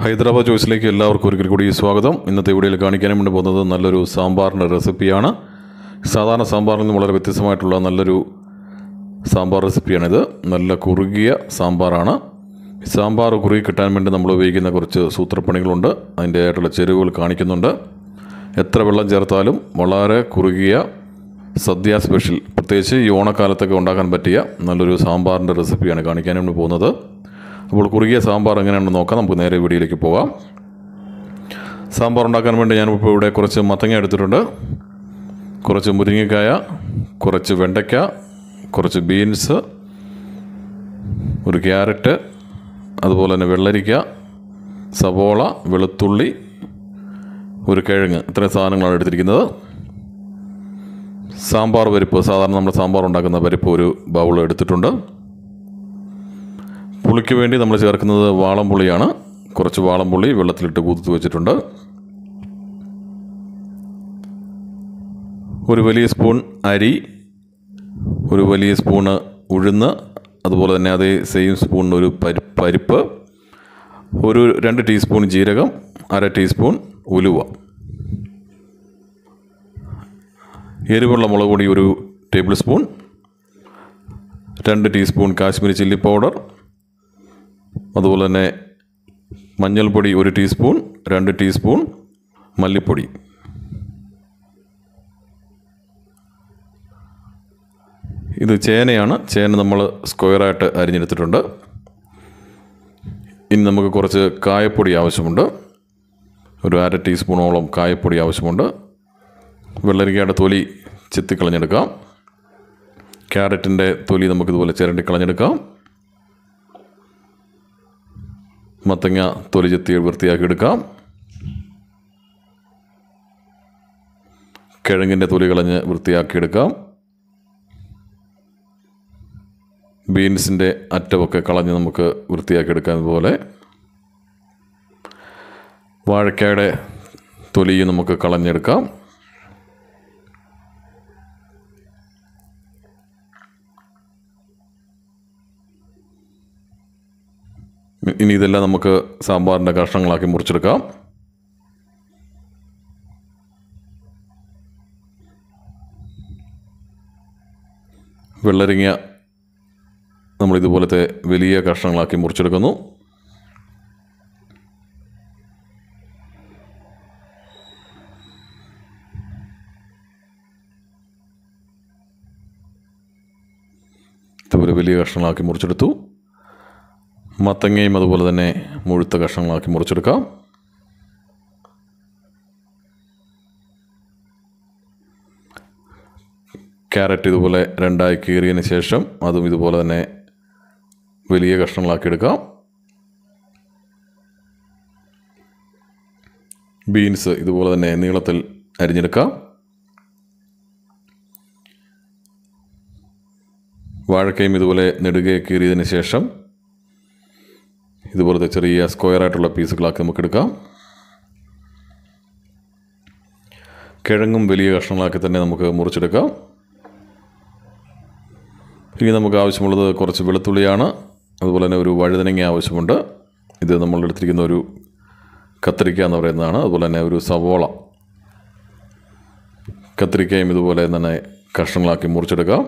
ഹൈദരാബാദ് ചോയ്സിലേക്ക് എല്ലാവർക്കും ഒരിക്കൽ കൂടി സ്വാഗതം ഇന്നത്തെ വീഡിയോയിൽ കാണിക്കാനും വേണ്ടി പോകുന്നത് നല്ലൊരു സാമ്പാറിൻ്റെ റെസിപ്പിയാണ് സാധാരണ സാമ്പാറിൽ നിന്ന് വളരെ വ്യത്യസ്തമായിട്ടുള്ള നല്ലൊരു സാമ്പാർ റെസിപ്പിയാണിത് നല്ല കുറുകിയ സാമ്പാറാണ് സാമ്പാർ കുറുകി കിട്ടാൻ വേണ്ടി നമ്മൾ ഉപയോഗിക്കുന്ന കുറച്ച് സൂത്രപ്പണികളുണ്ട് അതിൻ്റെ ആയിട്ടുള്ള ചേരുവകൾ കാണിക്കുന്നുണ്ട് എത്ര വെള്ളം ചേർത്താലും വളരെ കുറുകിയ സദ്യ സ്പെഷ്യൽ പ്രത്യേകിച്ച് ഈ ഓണക്കാലത്തൊക്കെ ഉണ്ടാക്കാൻ പറ്റിയ നല്ലൊരു സാമ്പാറിൻ്റെ റെസിപ്പിയാണ് കാണിക്കാൻ വേണ്ടി പോകുന്നത് അപ്പോൾ കുറുകിയ സാമ്പാർ എങ്ങനെയാണെന്ന് നോക്കാം നമുക്ക് നേരെ വീഡിയോയിലേക്ക് പോകാം സാമ്പാർ ഉണ്ടാക്കാൻ വേണ്ടി ഞാനിപ്പോൾ ഇവിടെ കുറച്ച് മത്തങ്ങ എടുത്തിട്ടുണ്ട് കുറച്ച് മുരിങ്ങക്കായ കുറച്ച് വെണ്ടയ്ക്ക കുറച്ച് ബീൻസ് ഒരു ക്യാരറ്റ് അതുപോലെ തന്നെ വെള്ളരിക്ക സവോള വെളുത്തുള്ളി ഒരു കിഴങ്ങ് ഇത്രയും സാധനങ്ങളാണ് എടുത്തിരിക്കുന്നത് സാമ്പാർ പരിപ്പ് സാധാരണ നമ്മൾ സാമ്പാർ ഉണ്ടാക്കുന്ന പരിപ്പ് ഒരു ബൗൾ എടുത്തിട്ടുണ്ട് പുളിക്ക് വേണ്ടി നമ്മൾ ചേർക്കുന്നത് വാളംപുളിയാണ് കുറച്ച് വാളംപുളി വെള്ളത്തിലിട്ട് കുതിർത്ത് വെച്ചിട്ടുണ്ട് ഒരു വലിയ സ്പൂൺ അരി ഒരു വലിയ സ്പൂണ് ഉഴുന്ന് അതുപോലെ തന്നെ അതേ സെയിം സ്പൂൺ ഒരു പരി പരിപ്പ് ഒരു രണ്ട് ടീസ്പൂൺ ജീരകം അര ടീസ്പൂൺ ഉലുവ എരിവുള്ള മുളക് പൊടി ഒരു ടേബിൾ സ്പൂൺ രണ്ട് ടീസ്പൂൺ കാശ്മീരി ചില്ലി പൗഡർ അതുപോലെ തന്നെ മഞ്ഞൾപ്പൊടി ഒരു ടീസ്പൂൺ രണ്ട് ടീസ്പൂൺ മല്ലിപ്പൊടി ഇത് ചേനയാണ് ചേന നമ്മൾ സ്ക്വയറായിട്ട് അരിഞ്ഞെടുത്തിട്ടുണ്ട് ഇനി നമുക്ക് കുറച്ച് കായപ്പൊടി ആവശ്യമുണ്ട് ഒരു അര ടീസ്പൂണോളം കായപ്പൊടി ആവശ്യമുണ്ട് വെള്ളരിക്കയുടെ തൊലി ചെത്തിക്കളഞ്ഞെടുക്കാം ക്യാരറ്റിൻ്റെ തൊലി നമുക്കിതുപോലെ ചിരണ്ടി കളഞ്ഞെടുക്കാം മത്തങ്ങ തൊലി ചെത്തി വൃത്തിയാക്കി എടുക്കാം കിഴങ്ങിൻ്റെ തൊലി കളഞ്ഞ് വൃത്തിയാക്കിയെടുക്കാം ബീൻസിൻ്റെ അറ്റമൊക്കെ കളഞ്ഞ് നമുക്ക് വൃത്തിയാക്കിയെടുക്കാം ഇതുപോലെ വാഴക്കായുടെ തൊലി നമുക്ക് കളഞ്ഞെടുക്കാം ഇനി ഇതെല്ലാം നമുക്ക് സാമ്പാറിൻ്റെ കഷ്ണങ്ങളാക്കി മുറിച്ചെടുക്കാം വെള്ളരിങ്ങ നമ്മൾ ഇതുപോലത്തെ വലിയ കഷ്ണങ്ങളാക്കി മുറിച്ചെടുക്കുന്നു ഇതുപോലെ വലിയ കഷ്ണങ്ങളാക്കി മുറിച്ചെടുത്തു മത്തങ്ങയും അതുപോലെ തന്നെ മുഴുത്ത കഷ്ണങ്ങളാക്കി മുറിച്ചെടുക്കാം ക്യാരറ്റ് ഇതുപോലെ രണ്ടായി കീറിയതിന് ശേഷം അതും ഇതുപോലെ തന്നെ വലിയ കഷ്ണങ്ങളാക്കി എടുക്കാം ബീൻസ് ഇതുപോലെ തന്നെ നീളത്തിൽ അരിഞ്ഞെടുക്കാം വാഴക്കയും ഇതുപോലെ നെടുകെ കീറിയതിന് ശേഷം ഇതുപോലത്തെ ചെറിയ സ്ക്വയറായിട്ടുള്ള പീസുകളാക്കി നമുക്ക് എടുക്കാം കിഴങ്ങും വലിയ കഷ്ണങ്ങളാക്കി തന്നെ നമുക്ക് മുറിച്ചെടുക്കാം ഇനി നമുക്ക് ആവശ്യമുള്ളത് കുറച്ച് വെളുത്തുള്ളിയാണ് അതുപോലെ തന്നെ ഒരു വഴുതനങ്ങ ആവശ്യമുണ്ട് ഇത് നമ്മൾ എടുത്തിരിക്കുന്ന ഒരു കത്തിരിക്ക എന്ന് പറയുന്നതാണ് അതുപോലെ തന്നെ ഒരു സവോള കത്തിരിക്കയും ഇതുപോലെ തന്നെ കഷ്ണങ്ങളാക്കി മുറിച്ചെടുക്കാം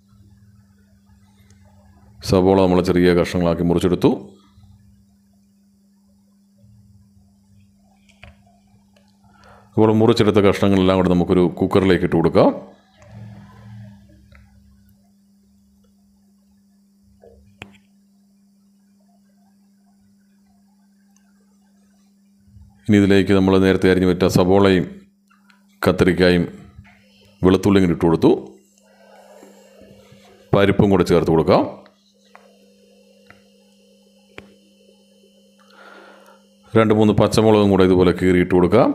സവോള നമ്മൾ ചെറിയ കഷ്ണങ്ങളാക്കി മുറിച്ചെടുത്തു അപ്പോൾ മുറിച്ചെടുത്ത കഷ്ണങ്ങളെല്ലാം കൂടെ നമുക്കൊരു കുക്കറിലേക്ക് ഇട്ട് കൊടുക്കാം ഇനി ഇതിലേക്ക് നമ്മൾ നേരത്തെ അരിഞ്ഞു വെച്ച സവോളയും കത്തിരിക്കായും വെളുത്തുള്ളിയും കൂടി ഇട്ട് കൊടുത്തു പരിപ്പും കൂടെ ചേർത്ത് കൊടുക്കാം രണ്ട് മൂന്ന് പച്ചമുളകും കൂടെ ഇതുപോലെ കീറിയിട്ട് കൊടുക്കാം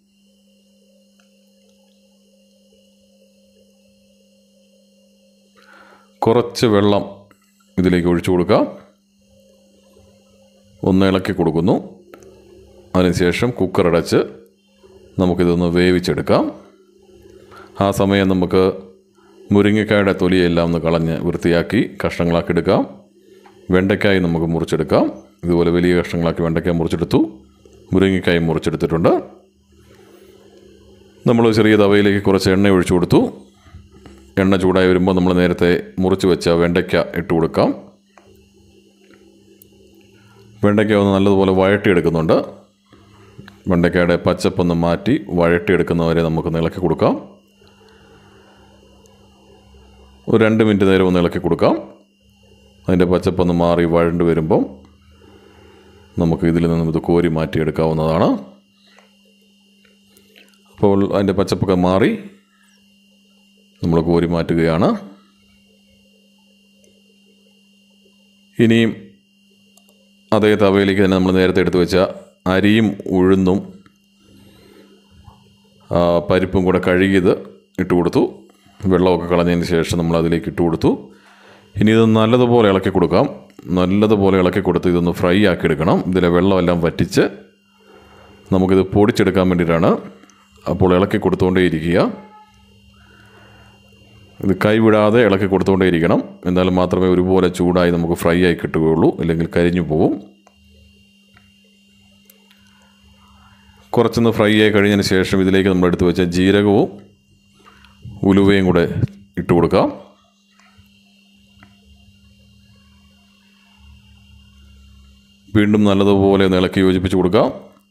കുറച്ച് വെള്ളം ഇതിലേക്ക് ഒഴിച്ചു കൊടുക്കാം ഒന്ന് ഇളക്കി കൊടുക്കുന്നു അതിനുശേഷം കുക്കർ അടച്ച് നമുക്കിതൊന്ന് വേവിച്ചെടുക്കാം ആ സമയം നമുക്ക് മുരിങ്ങക്കായുടെ തൊലിയെല്ലാം ഒന്ന് കളഞ്ഞ് വൃത്തിയാക്കി കഷ്ണങ്ങളാക്കി എടുക്കാം വെണ്ടയ്ക്കായി നമുക്ക് മുറിച്ചെടുക്കാം ഇതുപോലെ വലിയ കഷ്ണങ്ങളാക്കി വെണ്ടയ്ക്ക മുറിച്ചെടുത്തു മുരിങ്ങക്കായി മുറിച്ചെടുത്തിട്ടുണ്ട് നമ്മൾ ചെറിയ തവയിലേക്ക് കുറച്ച് എണ്ണ ഒഴിച്ചു കൊടുത്തു എണ്ണ ചൂടായി വരുമ്പോൾ നമ്മൾ നേരത്തെ മുറിച്ച് വെച്ച വെണ്ടയ്ക്ക ഇട്ട് കൊടുക്കാം വെണ്ടയ്ക്ക ഒന്ന് നല്ലതുപോലെ വഴട്ടിയെടുക്കുന്നുണ്ട് വെണ്ടയ്ക്കയുടെ പച്ചപ്പൊന്ന് മാറ്റി വഴട്ടിയെടുക്കുന്നവരെ നമുക്ക് ഇളക്കി കൊടുക്കാം ഒരു രണ്ട് മിനിറ്റ് നേരം ഒന്ന് ഇളക്കി കൊടുക്കാം അതിൻ്റെ പച്ചപ്പൊന്ന് മാറി വഴണ്ട് വരുമ്പം നമുക്ക് ഇതിൽ നിന്നും ഇത് കോരി മാറ്റിയെടുക്കാവുന്നതാണ് അപ്പോൾ അതിൻ്റെ പച്ചപ്പൊക്കെ മാറി നമ്മൾ കോരി മാറ്റുകയാണ് ഇനിയും അതേ തവയിലേക്ക് തന്നെ നമ്മൾ നേരത്തെ എടുത്തു വെച്ച അരിയും ഉഴുന്നും ആ, പരിപ്പും കൂടെ കഴുകിയത് ഇട്ട് കൊടുത്തു വെള്ളമൊക്കെ കളഞ്ഞതിന് ശേഷം നമ്മൾ അതിലേക്ക് ഇട്ട് കൊടുത്തു ഇനി ഇത് നല്ലതുപോലെ ഇളക്കി കൊടുക്കാം നല്ലതുപോലെ ഇളക്കി കൊടുത്ത് ഇതൊന്ന് ഫ്രൈ ആക്കി എടുക്കണം ഇതിലെ വെള്ളമെല്ലാം വറ്റിച്ച് നമുക്കിത് പൊടിച്ചെടുക്കാൻ വേണ്ടിയിട്ടാണ് അപ്പോൾ ഇളക്കി കൊടുത്തുകൊണ്ടേ ഇരിക്കുക ഇത് കൈവിടാതെ ഇളക്കി കൊടുത്തുകൊണ്ടേ ഇരിക്കണം എന്നാലും മാത്രമേ ഒരുപോലെ ചൂടായി നമുക്ക് ഫ്രൈ ആയി കിട്ടുകയുള്ളൂ അല്ലെങ്കിൽ കരിഞ്ഞു പോകും കുറച്ചൊന്ന് ഫ്രൈ ആയി കഴിഞ്ഞതിന് ശേഷം ഇതിലേക്ക് നമ്മൾ എടുത്ത് വെച്ച ജീരകവും ഉലുവയും കൂടെ ഇട്ട് കൊടുക്കാം വീണ്ടും നല്ലതുപോലെ ഒന്ന് ഇളക്കി യോജിപ്പിച്ച് കൊടുക്കാം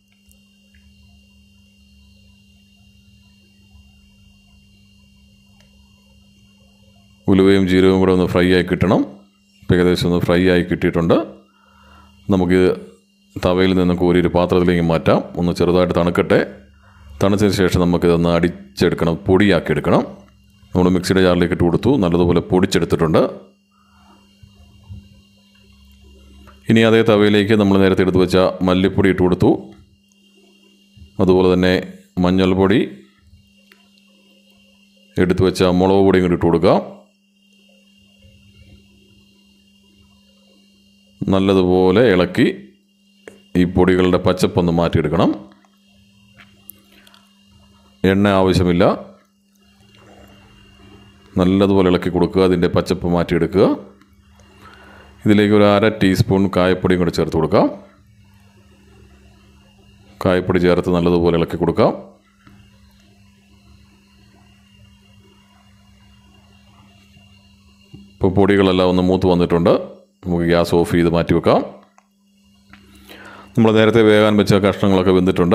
ഉലുവയും ജീരകവും കൂടെ ഒന്ന് ഫ്രൈ ആയി കിട്ടണം ഇപ്പം ഏകദേശം ഒന്ന് ഫ്രൈ ആയി കിട്ടിയിട്ടുണ്ട് നമുക്ക് തവയിൽ നിന്ന് കോരി ഒരു പാത്രത്തിലേക്ക് മാറ്റാം ഒന്ന് ചെറുതായിട്ട് തണുക്കട്ടെ തണുത്തതിന് ശേഷം നമുക്കിതൊന്ന് അടിച്ചെടുക്കണം പൊടിയാക്കി എടുക്കണം നമ്മൾ മിക്സിയുടെ ജാറിലേക്ക് ഇട്ട് കൊടുത്തു നല്ലതുപോലെ പൊടിച്ചെടുത്തിട്ടുണ്ട് ഇനി അതേ തവയിലേക്ക് നമ്മൾ നേരത്തെ എടുത്തു വെച്ച മല്ലിപ്പൊടി ഇട്ട് കൊടുത്തു അതുപോലെ തന്നെ മഞ്ഞൾപ്പൊടി എടുത്തു വെച്ച മുളക് പൊടിയും കൂടി ഇട്ട് കൊടുക്കാം നല്ലതുപോലെ ഇളക്കി ഈ പൊടികളുടെ പച്ചപ്പൊന്ന് മാറ്റിയെടുക്കണം എണ്ണ ആവശ്യമില്ല നല്ലതുപോലെ ഇളക്കി കൊടുക്കുക അതിൻ്റെ പച്ചപ്പ് മാറ്റിയെടുക്കുക ഇതിലേക്ക് ഒരു അര ടീസ്പൂൺ കായപ്പൊടിയും കൂടി ചേർത്ത് കൊടുക്കാം കായപ്പൊടി ചേർത്ത് നല്ലതുപോലെ ഇളക്കി കൊടുക്കാം ഇപ്പോൾ പൊടികളെല്ലാം ഒന്ന് മൂത്ത് വന്നിട്ടുണ്ട് നമുക്ക് ഗ്യാസ് ഓഫ് ചെയ്ത് മാറ്റി വെക്കാം നമ്മൾ നേരത്തെ വേകാൻ വെച്ച കഷ്ണങ്ങളൊക്കെ വെന്തിട്ടുണ്ട്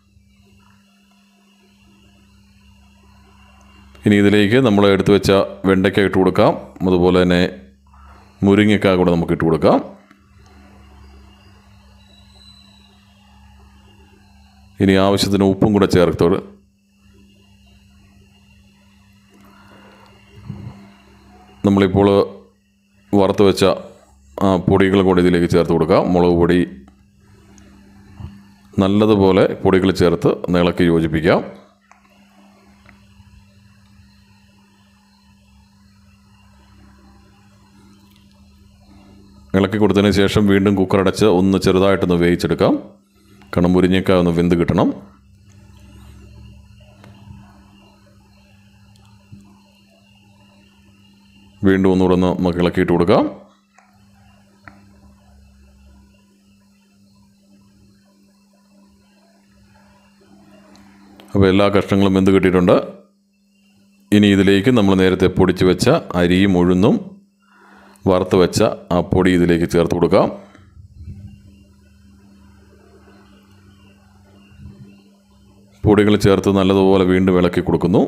ഇനി ഇതിലേക്ക് നമ്മൾ എടുത്തു വെച്ച വെണ്ടയ്ക്ക ഇട്ട് കൊടുക്കാം അതുപോലെ തന്നെ മുരിങ്ങക്ക കൂടെ നമുക്ക് ഇട്ട് കൊടുക്കാം ഇനി ആവശ്യത്തിന് ഉപ്പും കൂടെ ചേർത്തോട് നമ്മളിപ്പോൾ വറുത്ത് വെച്ച ആ പൊടികൾ കൂടി ഇതിലേക്ക് ചേർത്ത് കൊടുക്കാം മുളക് പൊടി നല്ലതുപോലെ പൊടികൾ ചേർത്ത് ഒന്ന് ഇളക്കി യോജിപ്പിക്കാം ഇളക്കി കൊടുത്തതിന് ശേഷം വീണ്ടും കുക്കർ അടച്ച് ഒന്ന് ചെറുതായിട്ടൊന്ന് വേവിച്ചെടുക്കാം കാരണം മുരിങ്ങക്ക ഒന്ന് വെന്ത് കിട്ടണം വീണ്ടും ഒന്നുകൂടെ ഒന്ന് നമുക്ക് ഇളക്കിയിട്ട് കൊടുക്കാം അപ്പോൾ എല്ലാ കഷ്ണങ്ങളും വെന്ത് കിട്ടിയിട്ടുണ്ട് ഇനി ഇതിലേക്ക് നമ്മൾ നേരത്തെ പൊടിച്ച് വെച്ച അരിയും ഉഴുന്നും വറുത്ത് വെച്ച ആ പൊടി ഇതിലേക്ക് ചേർത്ത് കൊടുക്കാം പൊടികൾ ചേർത്ത് നല്ലതുപോലെ വീണ്ടും ഇളക്കി കൊടുക്കുന്നു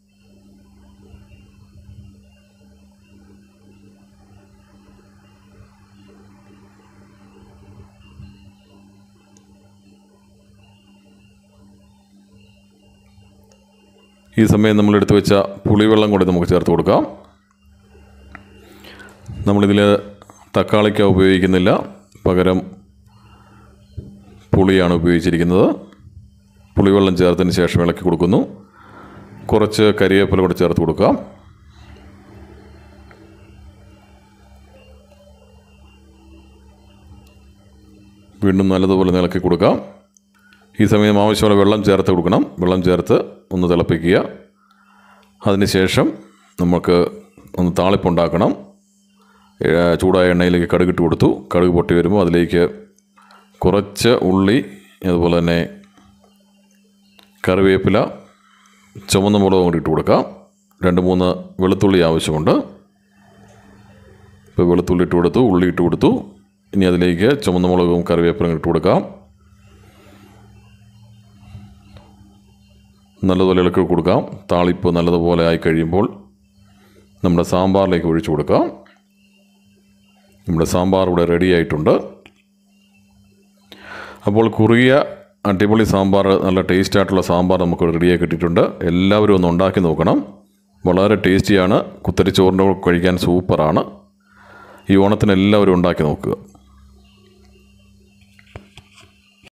ഈ സമയം നമ്മൾ എടുത്തു വെച്ച പുളിവെള്ളം കൂടി നമുക്ക് ചേർത്ത് കൊടുക്കാം നമ്മളിതിൽ തക്കാളിക്ക ഉപയോഗിക്കുന്നില്ല പകരം പുളിയാണ് ഉപയോഗിച്ചിരിക്കുന്നത് പുളിവെള്ളം ചേർത്തതിന് ശേഷം ഇളക്കി കൊടുക്കുന്നു കുറച്ച് കരിവേപ്പില കൂടെ ചേർത്ത് കൊടുക്കാം വീണ്ടും നല്ലതുപോലെ ഇളക്കി കൊടുക്കാം ഈ സമയം ആവശ്യമുള്ള വെള്ളം ചേർത്ത് കൊടുക്കണം വെള്ളം ചേർത്ത് ഒന്ന് തിളപ്പിക്കുക അതിനുശേഷം നമുക്ക് ഒന്ന് താളിപ്പുണ്ടാക്കണം ഏഹ് ചൂടായ എണ്ണയിലേക്ക് കടുകിട്ട് കൊടുത്തു കടുക് പൊട്ടി വരുമ്പോൾ അതിലേക്ക് കുറച്ച് ഉള്ളി അതുപോലെ തന്നെ കറിവേപ്പില ചുവന്ന മുളകും കൂടി ഇട്ട് കൊടുക്കാം രണ്ട് മൂന്ന് വെളുത്തുള്ളി ആവശ്യമുണ്ട് ഇപ്പോൾ വെളുത്തുള്ളി ഇട്ട് കൊടുത്തു ഉള്ളി ഇട്ട് കൊടുത്തു ഇനി അതിലേക്ക് ചുവന്ന മുളകും കറിവേപ്പിലും ഇട്ട് കൊടുക്കാം നല്ലതുപോലെ ഇളക്കി കൊടുക്കാം താളിപ്പ് നല്ലതുപോലെ ആയി കഴിയുമ്പോൾ നമ്മുടെ സാമ്പാറിലേക്ക് ഒഴിച്ചു കൊടുക്കാം നമ്മുടെ സാമ്പാർ ഇവിടെ റെഡി ആയിട്ടുണ്ട് അപ്പോൾ കുറുകിയ അടിപൊളി സാമ്പാർ നല്ല ടേസ്റ്റ് ആയിട്ടുള്ള സാമ്പാർ നമുക്ക് റെഡിയായി കിട്ടിയിട്ടുണ്ട് എല്ലാവരും ഒന്ന് ഉണ്ടാക്കി നോക്കണം വളരെ ടേസ്റ്റിയാണ് കുത്തരിച്ചോറിൻ്റെ കൂടെ കഴിക്കാൻ സൂപ്പറാണ് ഈ ഓണത്തിന് എല്ലാവരും ഉണ്ടാക്കി നോക്കുക